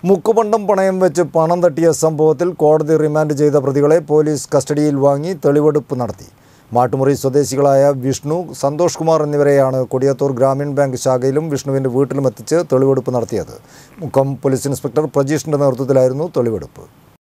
മുക്കുപണ്ടം പണയം വെച്ച് പണം തട്ടിയ സംഭവത്തിൽ കോടതി റിമാൻഡ് ചെയ്ത പ്രതികളെ പോലീസ് കസ്റ്റഡിയിൽ വാങ്ങി തെളിവെടുപ്പ് നടത്തി മാട്ടുമുറി സ്വദേശികളായ വിഷ്ണു സന്തോഷ് കുമാർ എന്നിവരെയാണ് കൊടിയത്തൂർ ഗ്രാമീൺ ബാങ്ക് ശാഖയിലും വിഷ്ണുവിൻ്റെ വീട്ടിലും എത്തിച്ച് തെളിവെടുപ്പ് നടത്തിയത് മുക്കം പോലീസ് ഇൻസ്പെക്ടർ പ്രജീഷിൻ്റെ നേതൃത്വത്തിലായിരുന്നു തെളിവെടുപ്പ്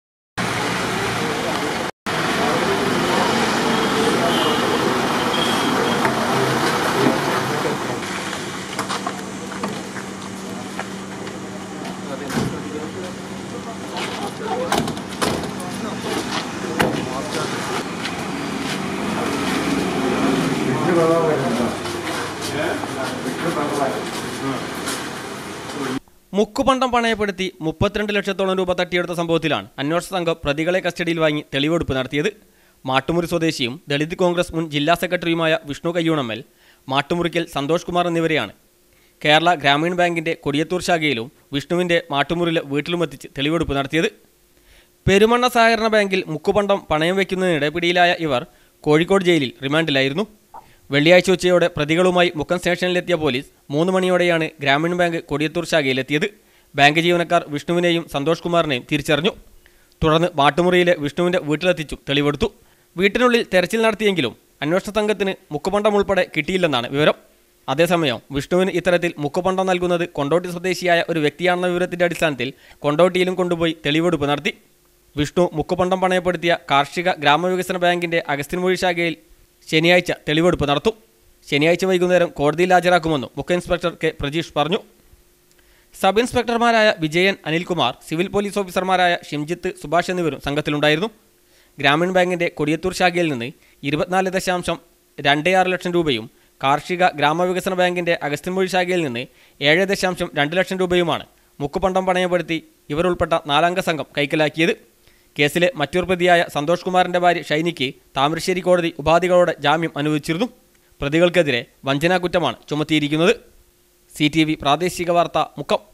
മുക്കുപണ്ടം പണയപ്പെടുത്തി മുപ്പത്തിരണ്ട് ലക്ഷത്തോളം രൂപ തട്ടിയെടുത്ത സംഭവത്തിലാണ് അന്വേഷണ സംഘം പ്രതികളെ കസ്റ്റഡിയിൽ വാങ്ങി തെളിവെടുപ്പ് നടത്തിയത് മാട്ടുമുറി സ്വദേശിയും ദളിത് കോൺഗ്രസ് മുൻ ജില്ലാ സെക്രട്ടറിയുമായ വിഷ്ണു കയ്യൂണമ്മൽ മാട്ടുമുറിക്കൽ സന്തോഷ് കുമാർ എന്നിവരെയാണ് കേരള ഗ്രാമീൺ ബാങ്കിന്റെ കൊടിയത്തൂർ ശാഖയിലും വിഷ്ണുവിന്റെ മാട്ടുമുറിയിലെ വീട്ടിലുമെത്തിച്ച് തെളിവെടുപ്പ് നടത്തിയത് പെരുമണ്ണ സഹകരണ ബാങ്കിൽ മുക്കുപണ്ടം പണയം വയ്ക്കുന്നതിനിടെ പിടിയിലായ ഇവർ കോഴിക്കോട് ജയിലിൽ റിമാൻഡിലായിരുന്നു വെള്ളിയാഴ്ച ഉച്ചയോടെ പ്രതികളുമായി മുക്കം സ്റ്റേഷനിലെത്തിയ പോലീസ് മൂന്ന് മണിയോടെയാണ് ഗ്രാമീൺ ബാങ്ക് കൊടിയത്തൂർ ശാഖയിലെത്തിയത് ബാങ്ക് ജീവനക്കാർ വിഷ്ണുവിനെയും സന്തോഷ് കുമാറിനെയും തിരിച്ചറിഞ്ഞു തുടർന്ന് മാട്ടുമുറിയിലെ വിഷ്ണുവിന്റെ വീട്ടിലെത്തിച്ചു തെളിവെടുത്തു വീട്ടിനുള്ളിൽ തെരച്ചിൽ നടത്തിയെങ്കിലും അന്വേഷണ സംഘത്തിന് മുക്കുപണ്ടം ഉൾപ്പെടെ കിട്ടിയില്ലെന്നാണ് വിവരം അതേസമയം വിഷ്ണുവിന് ഇത്തരത്തിൽ മുക്കുപണ്ടം നൽകുന്നത് കൊണ്ടോട്ടി സ്വദേശിയായ ഒരു വ്യക്തിയാണെന്ന വിവരത്തിന്റെ അടിസ്ഥാനത്തിൽ കൊണ്ടോട്ടിയിലും കൊണ്ടുപോയി തെളിവെടുപ്പ് നടത്തി വിഷ്ണു മുക്കുപണ്ടം പണയപ്പെടുത്തിയ കാർഷിക ഗ്രാമവികസന ബാങ്കിന്റെ അഗസ്ത്യൻമൊഴി ശാഖയിൽ ശനിയാഴ്ച തെളിവെടുപ്പ് നടത്തും ശനിയാഴ്ച വൈകുന്നേരം കോടതിയിൽ ഹാജരാക്കുമെന്നും മുഖ്യ ഇൻസ്പെക്ടർ കെ പ്രജീഷ് പറഞ്ഞു സബ് ഇൻസ്പെക്ടർമാരായ വിജയൻ അനിൽകുമാർ സിവിൽ പോലീസ് ഓഫീസർമാരായ ഷിംജിത്ത് സുഭാഷ് എന്നിവരും സംഘത്തിലുണ്ടായിരുന്നു ഗ്രാമീൺ ബാങ്കിന്റെ കൊടിയത്തൂർ ശാഖയിൽ നിന്ന് ഇരുപത്തിനാല് ദശാംശം രണ്ട് ആറ് ലക്ഷം രൂപയും കാർഷിക ഗ്രാമവികസന ബാങ്കിന്റെ അഗസ്ത്യൻമൊഴി ശാഖയിൽ നിന്ന് ഏഴ് ദശാംശം രണ്ട് ലക്ഷം രൂപയുമാണ് മുക്കുപണ്ടം പണയപ്പെടുത്തി ഇവരുൾപ്പെട്ട നാലംഗ സംഘം കൈക്കലാക്കിയത് കേസിലെ മറ്റൊരു പ്രതിയായ സന്തോഷ് കുമാറിന്റെ ഭാര്യ ഷൈനിക്ക് താമരശ്ശേരി കോടതി ഉപാധികളോടെ ജാമ്യം അനുവദിച്ചിരുന്നു പ്രതികൾക്കെതിരെ വഞ്ചനാ കുറ്റമാണ് ചുമത്തിയിരിക്കുന്നത് സി പ്രാദേശിക വാർത്ത മുക്കം